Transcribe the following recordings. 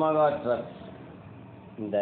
Yamaha drug இந்த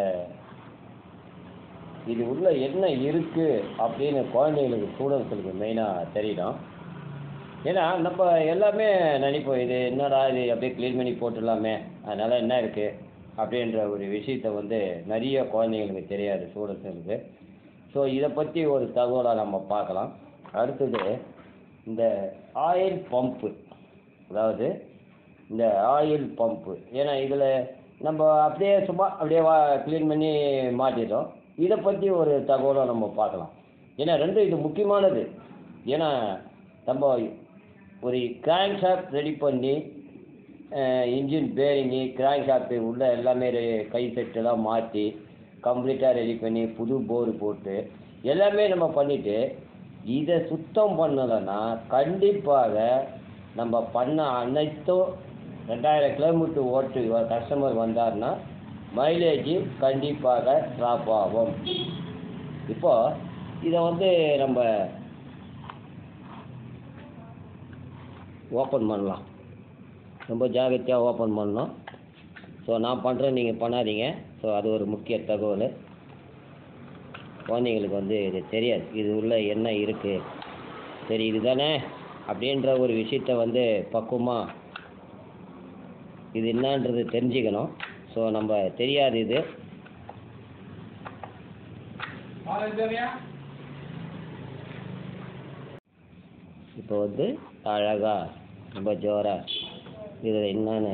இது உள்ள என்ன இருக்குது அப்படின்னு குழந்தைங்களுக்கு ஸ்டூடெண்ட்ஸுக்கு மெயினாக தெரியணும் ஏன்னா நம்ம எல்லாமே நினைப்போம் இது என்னடா இது அப்படியே க்ளீன் பண்ணி போட்டுடலாமே அதனால் என்ன இருக்குது அப்படின்ற ஒரு விஷயத்த வந்து நிறைய குழந்தைங்களுக்கு தெரியாது ஸ்டூடெண்ட்ஸுங்களுக்கு ஸோ இதை பற்றி ஒரு தகவலை நம்ம பார்க்கலாம் அடுத்தது இந்த ஆயில் பம்ப்பு அதாவது இந்த ஆயில் பம்ப்பு ஏன்னா இதில் நம்ம அப்படியே சும்மா அப்படியே வா க்ளீன் பண்ணி மாட்டிடுறோம் இதை பற்றி ஒரு தகவலை நம்ம பார்க்கலாம் ஏன்னா ரெண்டும் இது முக்கியமானது ஏன்னா நம்ம ஒரு கிராங்க் ஷாப் ரெடி பண்ணி இன்ஜின் பேரிங்கு கிராங்க் ஷாப்பு உள்ள எல்லாமே ரெ- கை செட்டெல்லாம் மாற்றி கம்ப்ளீட்டாக ரெடி பண்ணி புது போர் போட்டு எல்லாமே நம்ம பண்ணிவிட்டு இதை சுத்தம் பண்ணலைன்னா கண்டிப்பாக நம்ம பண்ண அனைத்தும் ரெண்டாயிரம் கிலோமீட்டர் ஓட்டு கஸ்டமர் வந்தார்னா மைலேஜ் கண்டிப்பாக ட்ராப் ஆகும் இப்போ இதை வந்து நம்ம ஓப்பன் பண்ணலாம் ரொம்ப ஜாகிரதையாக ஓப்பன் பண்ணணும் ஸோ நான் பண்ணுறேன் நீங்கள் பண்ணாதீங்க ஸோ அது ஒரு முக்கிய தகவல் குழந்தைங்களுக்கு வந்து இது தெரியாது இது உள்ள என்ன இருக்குது சரி இதுதானே அப்படின்ற ஒரு விஷயத்த வந்து பக்குவமாக இது என்னன்றது தெரிஞ்சுக்கணும் ஸோ நம்ம தெரியாது இது இப்போ வந்து அழகா ரொம்ப ஜோரா இதில் என்னன்னு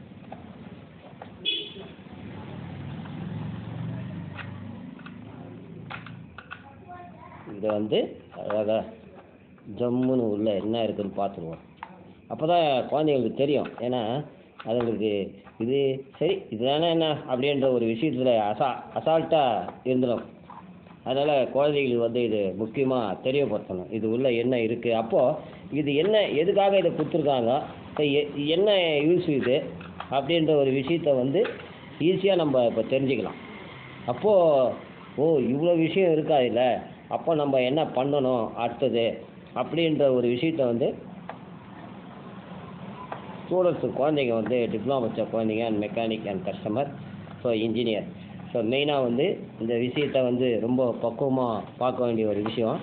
இதை வந்து அழகா ஜம்முன்னு உள்ள என்ன இருக்குன்னு பார்த்துருவோம் அப்போ தான் குழந்தைங்களுக்கு தெரியும் ஏன்னா அதுங்களுக்கு இது சரி இதுதானே என்ன அப்படின்ற ஒரு விஷயத்தில் அசா அசால்ட்டாக இருந்துடும் அதனால் குழந்தைகளுக்கு வந்து இது முக்கியமாக தெரியப்படுத்தணும் இது உள்ள என்ன இருக்குது அப்போது இது என்ன எதுக்காக இதை கொடுத்துருக்காங்க இப்ப எ- என்ன யூஸ் இது அப்படின்ற ஒரு விஷயத்த வந்து ஈஸியாக நம்ம இப்போ தெரிஞ்சுக்கலாம் அப்போது ஓ இவ்வளோ விஷயம் இருக்கா இதில் அப்போ நம்ம என்ன பண்ணணும் அடுத்தது அப்படின்ற ஒரு விஷயத்த வந்து ஸ்டூடெண்ட்ஸு குழந்தைங்க வந்து டிப்ளமா படித்த குழந்தைங்க and mechanic and customer so engineer so மெயினாக வந்து இந்த விஷயத்த வந்து ரொம்ப பக்குவமாக பார்க்க வேண்டிய ஒரு விஷயம்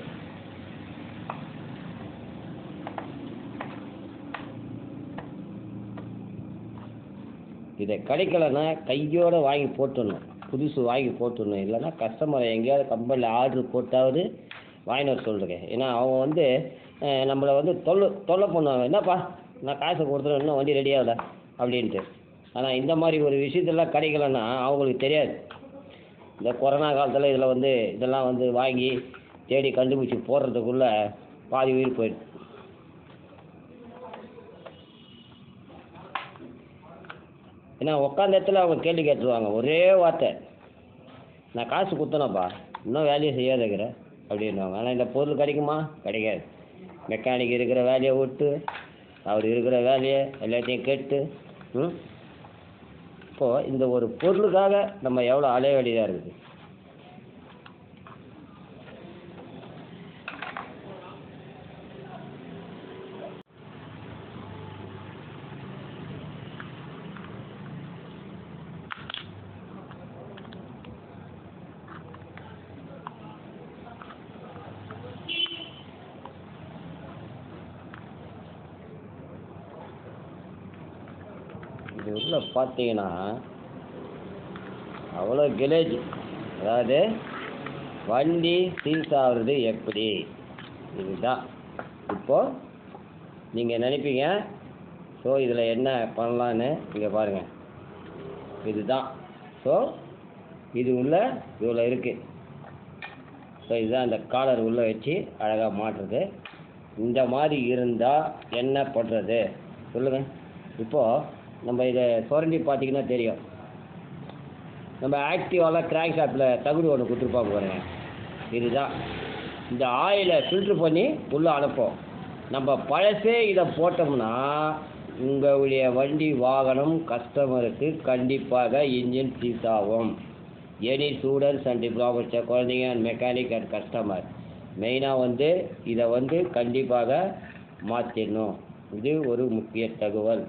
இதை கிடைக்கலன்னா கையோடு வாங்கி போட்டுடணும் புதுசு வாங்கி போட்டுடணும் இல்லைன்னா கஸ்டமரை எங்கேயாவது கம்பெனியில் ஆர்டர் போட்டாவது வாங்கிட்டு வர சொல்கிறேன் ஏன்னா அவங்க வந்து அஹ், நம்மளை வந்து தொல்லை தொல்லை பண்ணுவாங்க என்னப்பா நான் காசு கொடுத்துருவேன் இன்னும் வண்டி ரெடி ஆகல அப்படின்ட்டு ஆனால் இந்த மாதிரி ஒரு விஷயத்தெல்லாம் கிடைக்கலன்னா அவங்களுக்கு தெரியாது இந்த கொரோனா காலத்தில் இதில் வந்து இதெல்லாம் வந்து வாங்கி தேடி கண்டுபிடிச்சி போடுறதுக்குள்ளே பாதி உயிர் போயிடுது ஏன்னா உட்காந்த இடத்துல அவங்க கேள்வி கேட்டுருவாங்க ஒரே வார்த்தை நான் காசு கொடுத்தனப்பா இன்னும் வேலையை செய்யாதேங்கிற அப்படின்னுவாங்க ஆனால் இந்த பொருள் கிடைக்குமா கிடைக்காது மெக்கானிக் இருக்கிற வேலையை விட்டு அவர் இருக்கிற வேலையை எல்லாத்தையும் கேட்டு ம் இப்போது இந்த ஒரு பொருளுக்காக நம்ம எவ்வளோ அலைய வேண்டியதாக இருக்குது இது உள்ள பார்த்தீங்கன்னா அவ்வளோ கிலேஜ் அதாவது வண்டி சீஸ் ஆகுறது எப்படி இதுதான் இப்போது நீங்கள் நினைப்பீங்க ஸோ இதில் என்ன பண்ணலான்னு இங்கே பாருங்கள் இதுதான் ஸோ இது உள்ள இவ்வளோ இருக்குது ஸோ இதுதான் அந்த காலர் உள்ளே வச்சு அழகாக மாட்டுறது இந்த மாதிரி இருந்தால் என்ன பண்ணுறது சொல்லுங்கள் இப்போது நம்ம இதை சுரண்டி பார்த்தீங்கன்னா தெரியும் நம்ம ஆக்டிவாவில் கிராங்க் ஷாப்பில் தகுடு ஒன்று கொடுத்துருப்பாங்க பாருங்க இதுதான் இந்த ஆயிலை ஃபில்ட்ரு பண்ணி உள்ளே அனுப்போம் நம்ம பழசே இதை போட்டோம்னா உங்களுடைய வண்டி வாகனம் கஸ்டமருக்கு கண்டிப்பாக இன்ஜின் சீஸ் ஆகும் எனி ஸ்டூடெண்ட்ஸ் அண்ட் டிப்ளமோ குழந்தைங்க அண்ட் மெக்கானிக் அண்ட் கஸ்டமர் மெயினாக வந்து இதை வந்து கண்டிப்பாக மாற்றிடணும் இது ஒரு முக்கிய தகவல்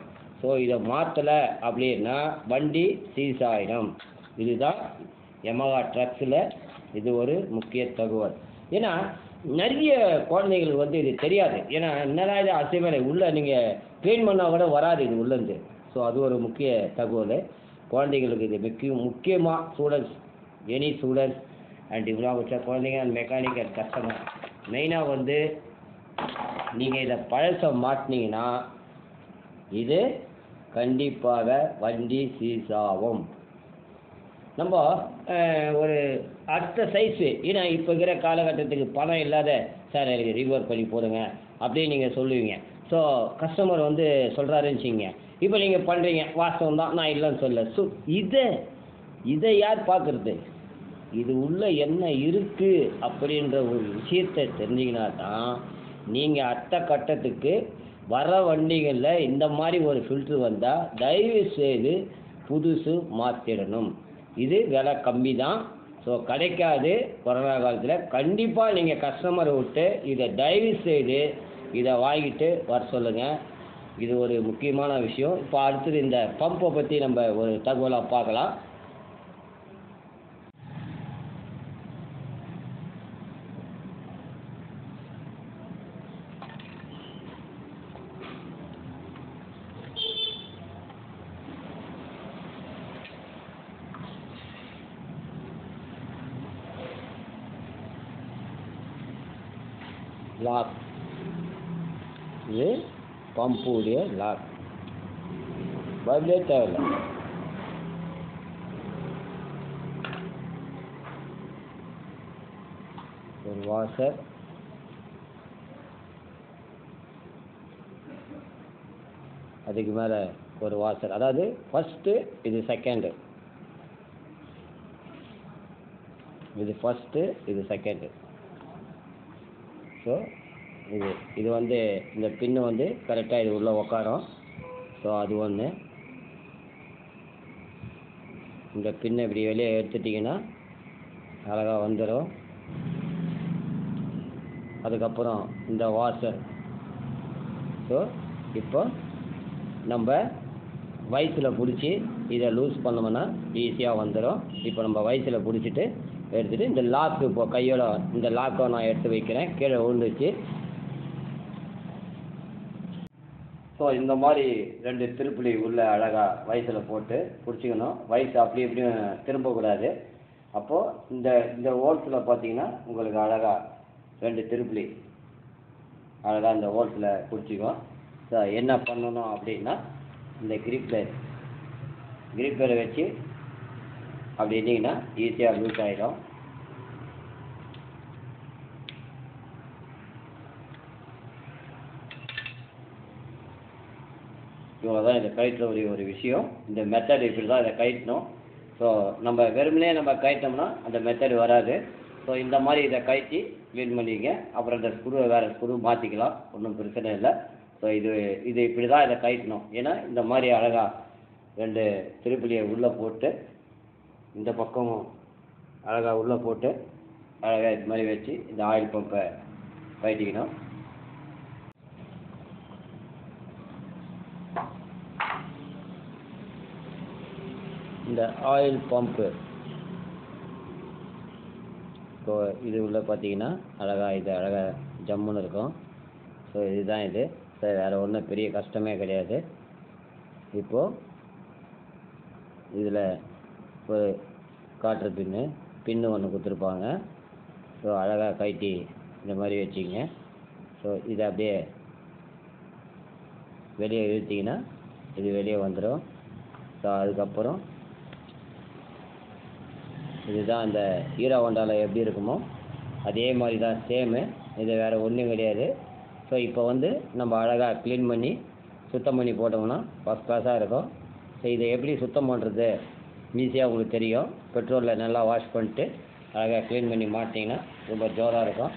ஸோ இதை மாற்றலை அப்படின்னா வண்டி சீஸ் ஆகிடும் இதுதான் யமகா ட்ரக்ஸில் இது ஒரு முக்கிய தகவல் ஏன்னா நிறைய குழந்தைங்களுக்கு வந்து இது தெரியாது ஏன்னா என்னடா இது அசைவலை உள்ளே நீங்கள் க்ளீன் பண்ணால் கூட வராது இது உள்ளேருந்து ஸோ அது ஒரு முக்கிய தகவல் குழந்தைங்களுக்கு இது முக்கிய முக்கியமாக ஸ்டூடெண்ட்ஸ் எனி ஸ்டூடெண்ட்ஸ் அண்ட் இவ்வளோ குழந்தைங்க அண்ட் மெக்கானிக் அண்ட் கஸ்டமர் மெயினாக வந்து நீங்கள் இதை பழச மாட்டினீங்கன்னா இது கண்டிப்பாக வண்டி சீஸ் ஆகும் நம்ம அஹ், ஒரு அடுத்த சைஸு ஏன்னா இப்போ இருக்கிற காலகட்டத்துக்கு பணம் இல்லாத சார் எனக்கு ரிவர் பண்ணி போடுங்க அப்படின்னு நீங்கள் சொல்லுவீங்க ஸோ கஸ்டமர் வந்து சொல்கிறாருன்னு வச்சுங்க இப்போ நீங்கள் பண்ணுறீங்க வாஸ்தவம் தான் நான் இல்லைன்னு சொல்ல ஸோ இதை இதை யார் பார்க்குறது இது உள்ள என்ன இருக்குது அப்படின்ற ஒரு விஷயத்தை தெரிஞ்சிங்கன்னா தான் நீங்கள் அடுத்த கட்டத்துக்கு வர வண்டிகளில் இந்த மாதிரி ஒரு ஃபில்ட்ரு வந்தால் தயவு செய்து புதுசு மாற்றிடணும் இது விலை கம்மி தான் ஸோ கிடைக்காது கொரோனா காலத்தில் கண்டிப்பாக நீங்கள் கஸ்டமரை விட்டு இதை தயவு செய்து இதை வாங்கிட்டு வர சொல்லுங்கள் இது ஒரு முக்கியமான விஷயம் இப்போ அடுத்தது இந்த பம்பை பற்றி நம்ம ஒரு தகவலாக பார்க்கலாம் லாக் இது பம்புடைய லாக் பதிலே தேவையில்லை ஒரு வாஷர் அதுக்கு மேலே ஒரு வாஷர் அதாவது ஃபஸ்ட்டு இது செகண்டு இது ஃபஸ்ட்டு இது செகண்டு ஸோ இது இது வந்து இந்த பின்னு வந்து கரெக்டாக இது உள்ளே உக்காரும் ஸோ அது ஒன்று இந்த பின்னை இப்படி வெளியே எடுத்துட்டிங்கன்னா அழகாக வந்துடும் அதுக்கப்புறம் இந்த வாஷர் ஸோ இப்போ நம்ம வயசில் பிடிச்சி இதை லூஸ் பண்ணோம்னா ஈஸியாக வந்துடும் இப்போ நம்ம வயசில் பிடிச்சிட்டு எடுத்துகிட்டு இந்த லாக்கு இப்போ கையோட இந்த லாக்கை நான் எடுத்து வைக்கிறேன் கீழே விழுந்துச்சு ஸோ இந்த மாதிரி ரெண்டு திருப்புளி உள்ள அழகாக வயசில் போட்டு பிடிச்சிக்கணும் வயசு அப்படி இப்படியும் திரும்பக்கூடாது அப்போது இந்த இந்த ஓல்ஸில் பார்த்தீங்கன்னா உங்களுக்கு அழகாக ரெண்டு திருப்புளி அழகாக இந்த ஓல்ஸில் பிடிச்சிக்கும் ஸோ என்ன பண்ணணும் அப்படின்னா இந்த கிரிப்பில் கிரிப்பரை வச்சு அப்படி இருந்தீங்கன்னா ஈஸியாக லூஸ் ஆகிடும் இவ்வளோ தான் இதை கயிற்றுல ஒரு ஒரு விஷயம் இந்த மெத்தட் இப்படி தான் இதை கயிட்டணும் ஸோ நம்ம வெறுமனே நம்ம கயிட்டோம்னா அந்த மெத்தட் வராது ஸோ இந்த மாதிரி இதை கயிட்டி க்ளீன் பண்ணிக்க அப்புறம் இந்த ஸ்க்ரூவை வேறு ஸ்க்ரூ மாற்றிக்கலாம் ஒன்றும் பிரச்சனை இல்லை ஸோ இது இது இப்படி தான் இதை கயிட்டணும் ஏன்னா இந்த மாதிரி அழகாக ரெண்டு திருப்பிலியை உள்ளே போட்டு இந்த பக்கமும் அழகாக உள்ளே போட்டு அழகாக இது மாதிரி வச்சு இந்த ஆயில் பம்பை கட்டிக்கணும் இந்த ஆயில் பம்பு இப்போ இது உள்ள பார்த்தீங்கன்னா அழகாக இது அழகாக ஜம்முன்னு இருக்கும் ஸோ இதுதான் இது ஸோ வேறு ஒன்றும் பெரிய கஷ்டமே கிடையாது இப்போது இதில் ஒரு காற்று பின்னு பின்னு ஒன்று கொடுத்துருப்பாங்க ஸோ அழகாக கட்டி இந்த மாதிரி வச்சுக்கிங்க ஸோ இதை அப்படியே வெளியே இழுத்தீங்கன்னா இது வெளியே வந்துடும் ஸோ அதுக்கப்புறம் இதுதான் அந்த ஹீரோ ஹோண்டாவில் எப்படி இருக்குமோ அதே மாதிரி தான் சேமு இது வேறு ஒன்றும் கிடையாது ஸோ இப்போ வந்து நம்ம அழகாக க்ளீன் பண்ணி சுத்தம் பண்ணி போட்டோம்னா ஃபஸ்ட் கிளாஸாக இருக்கும் ஸோ இதை எப்படி சுத்தம் பண்ணுறது ஈஸியாக உங்களுக்கு தெரியும் பெட்ரோலில் நல்லா வாஷ் பண்ணிட்டு அழகாக க்ளீன் பண்ணி மாட்டிங்கன்னா ரொம்ப ஜோராக இருக்கும்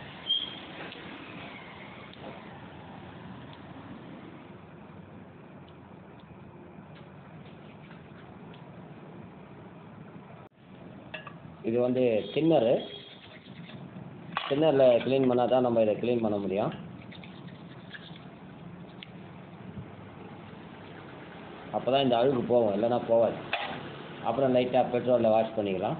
இது வந்து தின்னரு தின்னரில் க்ளீன் பண்ணால் தான் நம்ம இதை க்ளீன் பண்ண முடியும் அப்போ தான் இந்த அழுக்கு போகும் இல்லைன்னா போகாது அப்புறம் லைட்டாக பெட்ரோலில் வாஷ் பண்ணிக்கலாம்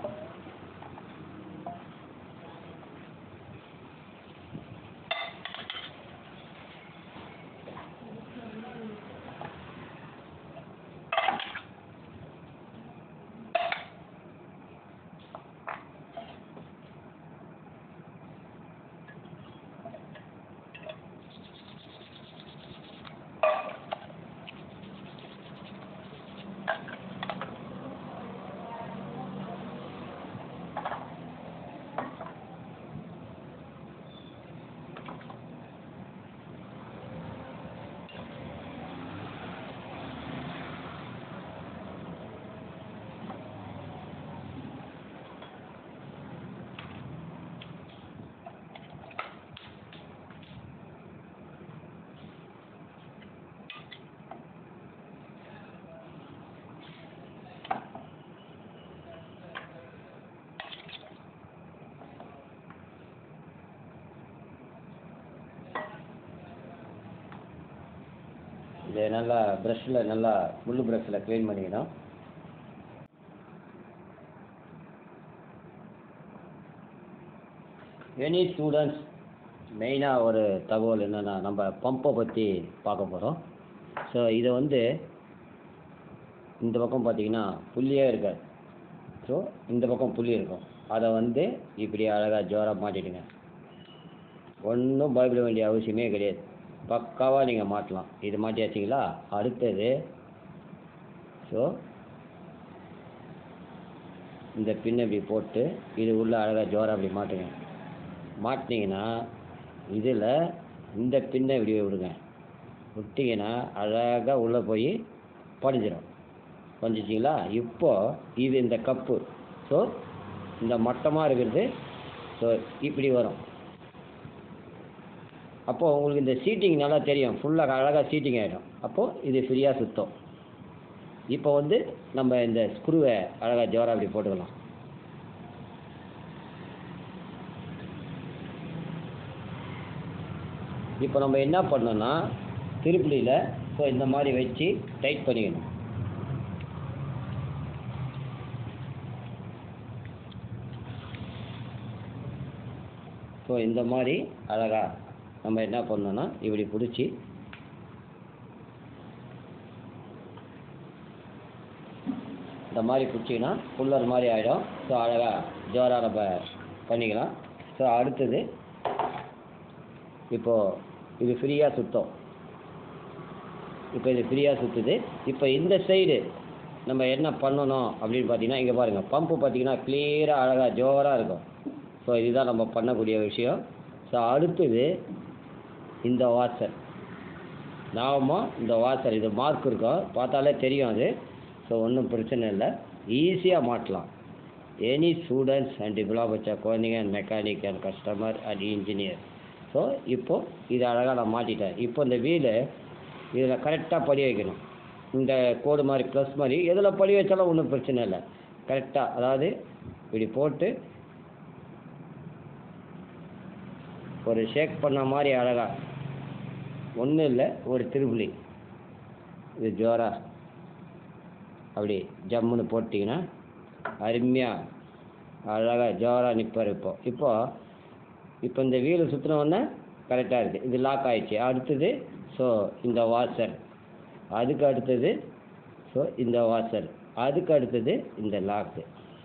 இதை நல்லா ப்ரஷ்ஷில் நல்லா முள் ப்ரஷ்ஷில் க்ளீன் பண்ணிக்கணும் எனி ஸ்டூடெண்ட்ஸ் மெயினாக ஒரு தகவல் என்னென்னா நம்ம பம்பை பற்றி பார்க்க போகிறோம் ஸோ இதை வந்து இந்த பக்கம் பார்த்தீங்கன்னா புள்ளியே இருக்காது ஸோ இந்த பக்கம் புள்ளி இருக்கும் அதை வந்து இப்படி அழகாக ஜோராக மாட்டிடுங்க ஒன்றும் பயப்பட வேண்டிய அவசியமே கிடையாது பக்காவாக நீங்கள் மாட்டலாம் இது மாட்டியாச்சிங்களா அடுத்தது ஸோ இந்த பின்னை இப்படி போட்டு இது உள்ள அழகாக ஜோராக அப்படி மாட்டுங்க மாட்டினீங்கன்னா இதில் இந்த பின்னை இப்படி விடுங்க விட்டிங்கன்னா அழகாக உள்ளே போய் படிஞ்சிடும் படிஞ்சிச்சிங்களா இப்போ இது இந்த கப்பு ஸோ இந்த மட்டமாக இருக்கிறது ஸோ இப்படி வரும் அப்போது உங்களுக்கு இந்த சீட்டிங் நல்லா தெரியும் ஃபுல்லாக அழகாக சீட்டிங் ஆகிடும் அப்போது இது ஃப்ரீயாக சுத்தம் இப்போ வந்து நம்ம இந்த ஸ்க்ரூவை அழகாக ஜோராக அப்படி போட்டுக்கலாம் இப்போ நம்ம என்ன பண்ணோம்னா திருப்பிலியில் ஸோ இந்த மாதிரி வச்சு டைட் பண்ணிக்கணும் ஸோ இந்த மாதிரி அழகாக நம்ம என்ன பண்ணோம்னா இப்படி பிடிச்சி இந்த மாதிரி பிடிச்சிங்கன்னா புல்லர் மாதிரி ஆகிடும் ஸோ அழகாக ஜோராக நம்ம பண்ணிக்கலாம் ஸோ அடுத்தது இப்போது இது ஃப்ரீயாக சுத்தம் இப்போ இது ஃப்ரீயாக சுற்றுது இப்போ இந்த சைடு நம்ம என்ன பண்ணணும் அப்படின்னு பார்த்தீங்கன்னா இங்கே பாருங்கள் பம்பு பார்த்தீங்கன்னா கிளியராக அழகாக ஜோராக இருக்கும் ஸோ இதுதான் நம்ம பண்ணக்கூடிய விஷயம் ஸோ அடுத்தது இந்த வாசர் நாம இந்த வாசர் இது மார்க் இருக்கும் பார்த்தாலே தெரியும் அது ஸோ ஒன்றும் பிரச்சனை இல்லை ஈஸியாக மாட்டலாம் எனி ஸ்டூடெண்ட்ஸ் அண்ட் டிப்ளமா வச்ச குழந்தைங்க and mechanic and customer and engineer so இப்போது இது அழகாக நான் மாட்டிட்டேன் இப்போ இந்த வீலு இதில் கரெக்டாக படி வைக்கணும் இந்த கோடு மாதிரி ப்ளஸ் மாதிரி எதில் படி வச்சாலும் ஒன்றும் பிரச்சனை இல்லை கரெக்டாக அதாவது இப்படி போட்டு ஒரு ஷேக் பண்ண மாதிரி அழகாக ஒன்றும் இல்லை ஒரு திருப்புளி இது ஜோரா அப்படி ஜம்முன்னு போட்டிங்கன்னா அருமையாக அழகாக ஜோராக நிற்பார் இப்போ இப்போ இப்போ இந்த வீல் சுற்றினோடனே கரெக்டாக இருக்குது இது லாக் ஆயிடுச்சு அடுத்தது ஸோ இந்த வாசர் அதுக்கு அடுத்தது ஸோ இந்த வாசர் அதுக்கு அடுத்தது இந்த லாக்கு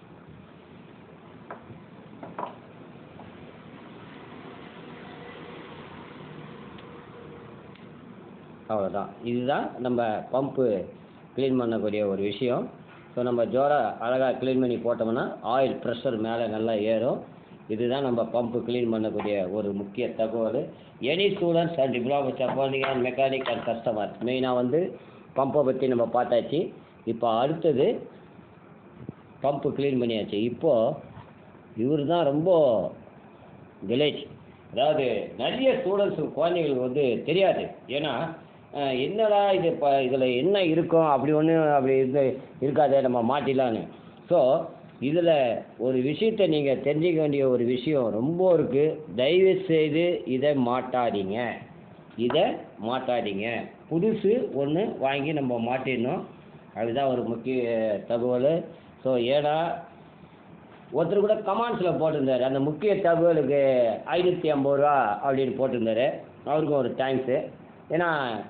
அவ்வளோதான் இதுதான் நம்ம பம்பு க்ளீன் பண்ணக்கூடிய ஒரு விஷயம் ஸோ நம்ம ஜோரா அழகாக க்ளீன் பண்ணி போட்டோம்னா ஆயில் ப்ரெஷர் மேலே நல்லா ஏறும் இதுதான் நம்ம பம்பு க்ளீன் பண்ணக்கூடிய ஒரு முக்கிய தகவல் எனி ஸ்டூடெண்ட்ஸ் அண்ட் டிப்ளமா குழந்தைங்க அண்ட் மெக்கானிக் அண்ட் கஸ்டமர் மெயினாக வந்து பம்பை பற்றி நம்ம பார்த்தாச்சு இப்போ அடுத்தது பம்பு க்ளீன் பண்ணியாச்சு இப்போது இவர் தான் ரொம்ப வில்லேஜ் அதாவது நிறைய ஸ்டூடெண்ட்ஸ் குழந்தைங்களுக்கு வந்து தெரியாது ஏன்னா அஹ், என்னடா இது இப்போ இதில் என்ன இருக்கும் அப்படி ஒன்று அப்படி இருந்து இருக்காதே நம்ம மாட்டிடலான்னு ஸோ இதில் ஒரு விஷயத்தை நீங்கள் தெரிஞ்சுக்க வேண்டிய ஒரு விஷயம் ரொம்ப இருக்குது தயவு செய்து இதை மாட்டாதீங்க இதை மாட்டாதீங்க புதுசு ஒன்று வாங்கி நம்ம மாட்டிடணும் அதுதான் ஒரு முக்கிய தகவல் ஸோ ஏன்னா ஒருத்தர் கூட கமாண்ட்ஸில் போட்டிருந்தாரு அந்த முக்கிய தகவலுக்கு ஐநூற்றி ஐம்பது ரூபா அப்படின்னு போட்டிருந்தாரு அவருக்கும் ஒரு தேங்க்ஸு ஏன்னா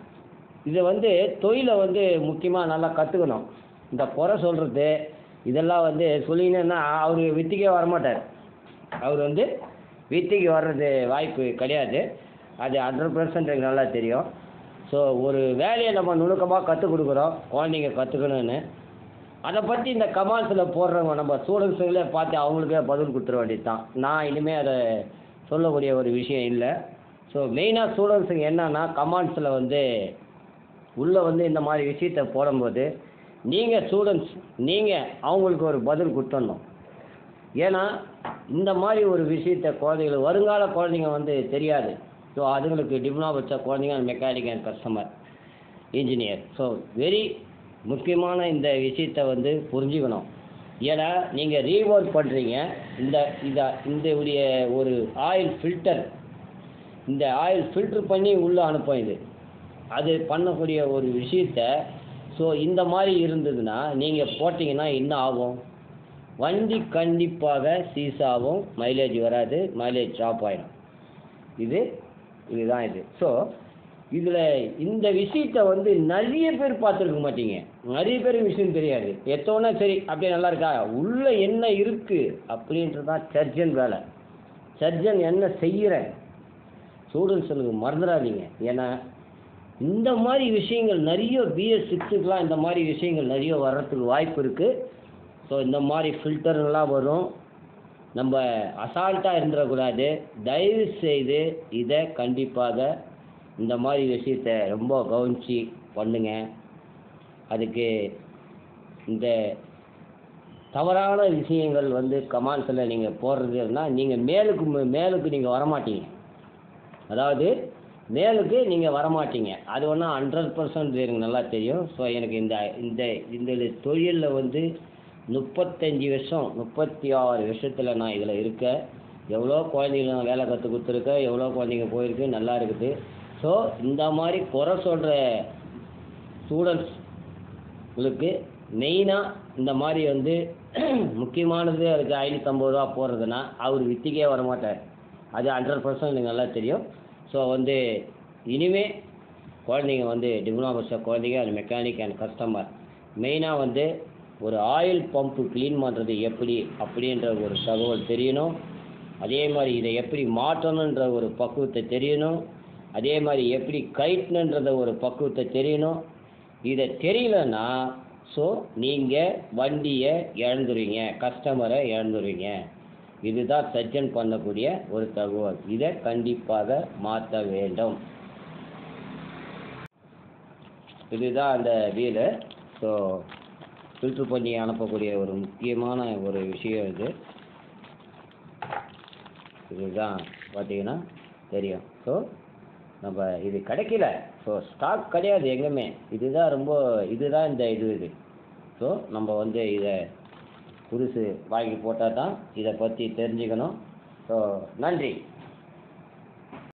இது வந்து தொழிலை வந்து முக்கியமாக நல்லா கற்றுக்கணும் இந்த குறை சொல்கிறது இதெல்லாம் வந்து சொல்லிங்கன்னா அவர் வித்திக்கே வரமாட்டார் அவர் வந்து வித்திக்கு வர்றது வாய்ப்பு கிடையாது அது ஹண்ட்ரட் பர்சன்ட் எனக்கு நல்லா தெரியும் ஸோ ஒரு வேலையை நம்ம நுணுக்கமாக கற்றுக் கொடுக்குறோம் குழந்தைங்க கற்றுக்கணுன்னு அதை பற்றி இந்த கமாண்ட்ஸில் போடுறவங்க நம்ம ஸ்டூடெண்ட்ஸுங்களே பார்த்து அவங்களுக்கே பதில் கொடுத்துட வேண்டியது தான் நான் இனிமேல் அதை சொல்லக்கூடிய ஒரு விஷயம் இல்லை ஸோ மெயினாக ஸ்டூடெண்ட்ஸுங்க என்னன்னா கமாண்ட்ஸில் வந்து உள்ளே வந்து இந்த மாதிரி விஷயத்த போடும்போது நீங்கள் ஸ்டூடெண்ட்ஸ் நீங்கள் அவங்களுக்கு ஒரு பதில் கொடுத்துடணும் ஏன்னா இந்த மாதிரி ஒரு விஷயத்த குழந்தைகள் வருங்கால குழந்தைங்க வந்து தெரியாது ஸோ அதுங்களுக்கு டிப்ளமா வச்ச குழந்தைங்க mechanic and customer engineer so very முக்கியமான இந்த விஷயத்த வந்து புரிஞ்சுக்கணும் ஏன்னா நீங்கள் ரீஒர்க் பண்ணுறீங்க இந்த இதை இந்த உடைய ஒரு ஆயில் ஃபில்டர் இந்த ஆயில் ஃபில்ட்ரு பண்ணி உள்ளே அனுப்பும் இது அது பண்ணக்கூடிய ஒரு விஷயத்த ஸோ இந்த மாதிரி இருந்ததுன்னா நீங்கள் போட்டிங்கன்னா என்ன ஆகும் வண்டி கண்டிப்பாக சீஸ் ஆகும் மைலேஜ் வராது மைலேஜ் ட்ராப் ஆகிடும் இது இதுதான் இது ஸோ இதில் இந்த விஷயத்த வந்து நிறைய பேர் பார்த்துருக்க மாட்டீங்க நிறைய பேர் விஷயம் தெரியாது எத்தோன்னா சரி அப்படியே நல்லா இருக்கா உள்ளே என்ன இருக்குது அப்படின்றது தான் சர்ஜன் வேலை சர்ஜன் என்ன செய்கிறேன் ஸ்டூடெண்ட்ஸுக்கு மறந்துடாதீங்க ஏன்னா இந்த மாதிரி விஷயங்கள் நிறைய பிஎஸ் சிக்ஸுக்கெலாம் இந்த மாதிரி விஷயங்கள் நிறைய வர்றதுக்கு வாய்ப்பு இருக்குது ஸோ இந்த மாதிரி ஃபில்டருங்கெல்லாம் வரும் நம்ம அசால்ட்டாக இருந்துடக்கூடாது தயவு செய்து இதை கண்டிப்பாக இந்த மாதிரி விஷயத்த ரொம்ப கவனித்து பண்ணுங்க அதுக்கு இந்த தவறான விஷயங்கள் வந்து கமாண்ட்ஸில் நீங்கள் போடுறதுன்னா நீங்கள் மேலுக்கு மே- மேலுக்கு நீங்கள் வரமாட்டீங்க அதாவது மேலுக்கு நீங்கள் வரமாட்டீங்க அது ஒன்றும் ஹண்ட்ரட் பர்சன்ட் எனக்கு நல்லா தெரியும் ஸோ எனக்கு இந்த இந்த இந்த தொழிலில் வந்து முப்பத்தஞ்சு வருஷம் முப்பத்தி ஆறு வருஷத்தில் நான் இதில் இருக்கேன் எவ்வளோ குழந்தைங்க நான் வேலை கற்றுக் கொடுத்துருக்கேன் எவ்வளோ குழந்தைங்க போயிருக்கு நல்லா இருக்குது ஸோ இந்த மாதிரி குறை சொல்கிற ஸ்டூடெண்ட்ஸ் உங்களுக்கு மெயினாக இந்த மாதிரி வந்து முக்கியமானது அதுக்கு ஐநூற்றம்பது ரூபா போடுறதுன்னா அவர் வித்திக்கே வரமாட்டார் அது ஹண்ட்ரட் பர்சன்ட் எனக்கு நல்லா தெரியும் ஸோ வந்து இனிமே குழந்தைங்க வந்து டிப்ளமா படிச்ச குழந்தைங்க அது மெக்கானிக் அண்ட் கஸ்டமர் மெயினாக வந்து ஒரு ஆயில் பம்பு க்ளீன் பண்ணுறது எப்படி அப்படின்ற ஒரு தகவல் தெரியணும் அதே மாதிரி இதை எப்படி மாற்றணுன்ற ஒரு பக்குவத்தை தெரியணும் அதே மாதிரி எப்படி கைட்டணுன்றத ஒரு பக்குவத்தை தெரியணும் இதை தெரியலன்னா ஸோ நீங்கள் வண்டியை இழந்துருவீங்க கஸ்டமரை இழந்துருவீங்க இதுதான் சர்ஜன் பண்ணக்கூடிய ஒரு தகவல் இதை கண்டிப்பாக மாற்ற வேண்டும் இதுதான் அந்த வீலு ஸோ ஃபில்ட்ரு பண்ணி அனுப்பக்கூடிய ஒரு முக்கியமான ஒரு விஷயம் இது இதுதான் பார்த்தீங்கன்னா தெரியும் ஸோ நம்ம இது கிடைக்கல ஸோ ஸ்டாக் கிடையாது எங்கேயுமே இதுதான் ரொம்ப இதுதான் இந்த இது இது ஸோ நம்ம வந்து இதை புதுசு வாங்கி போட்டால் தான் இதை பற்றி தெரிஞ்சுக்கணும் ஸோ நன்றி